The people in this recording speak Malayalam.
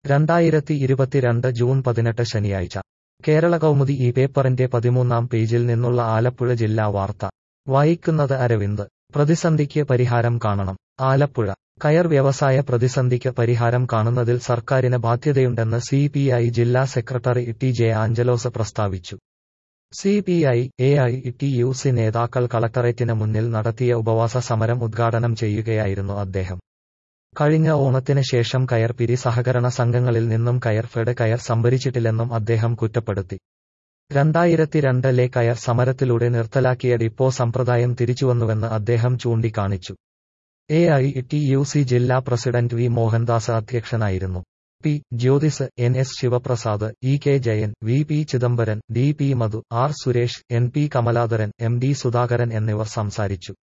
രണ്ടായിരത്തി ഇരുപത്തിരണ്ട് ജൂൺ പതിനെട്ട് ശനിയാഴ്ച കേരള കൗമുദി ഈ പേപ്പറിന്റെ പതിമൂന്നാം പേജിൽ നിന്നുള്ള ആലപ്പുഴ ജില്ലാ വാർത്ത വായിക്കുന്നത് അരവിന്ദ് പ്രതിസന്ധിക്ക് പരിഹാരം കാണണം ആലപ്പുഴ കയർ വ്യവസായ പ്രതിസന്ധിക്ക് പരിഹാരം കാണുന്നതിൽ സർക്കാരിന് ബാധ്യതയുണ്ടെന്ന് സി പി ഐ ജില്ലാ സെക്രട്ടറി ടി ജെ ആഞ്ചലോസ് പ്രസ്താവിച്ചു C P I A I T U C നേതാക്കൾ കളക്ടറേറ്റിന് മുന്നിൽ നടത്തിയ ഉപവാസ സമരം ഉദ്ഘാടനം ചെയ്യുകയായിരുന്നു അദ്ദേഹം കഴിഞ്ഞ ഓണത്തിന് ശേഷം കയർ പിരി സഹകരണ സംഘങ്ങളിൽ നിന്നും കയർ ഫെഡ് കയർ സംഭരിച്ചിട്ടില്ലെന്നും അദ്ദേഹം കുറ്റപ്പെടുത്തി രണ്ടായിരത്തി രണ്ടിലെ കയർ സമരത്തിലൂടെ നിർത്തലാക്കിയ ഡിപ്പോ സമ്പ്രദായം തിരിച്ചുവന്നുവെന്ന് അദ്ദേഹം ചൂണ്ടിക്കാണിച്ചു A I T U C ജില്ലാ പ്രസിഡന്റ് വി മോഹൻദാസ് അധ്യക്ഷനായിരുന്നു P Jyothis N S Sivaprasad E K Jayan V P Chidambaran D P Madhu R Suresh N P Kamaladharan M D Sudhakaran എന്നിവർ സംസാരിച്ചു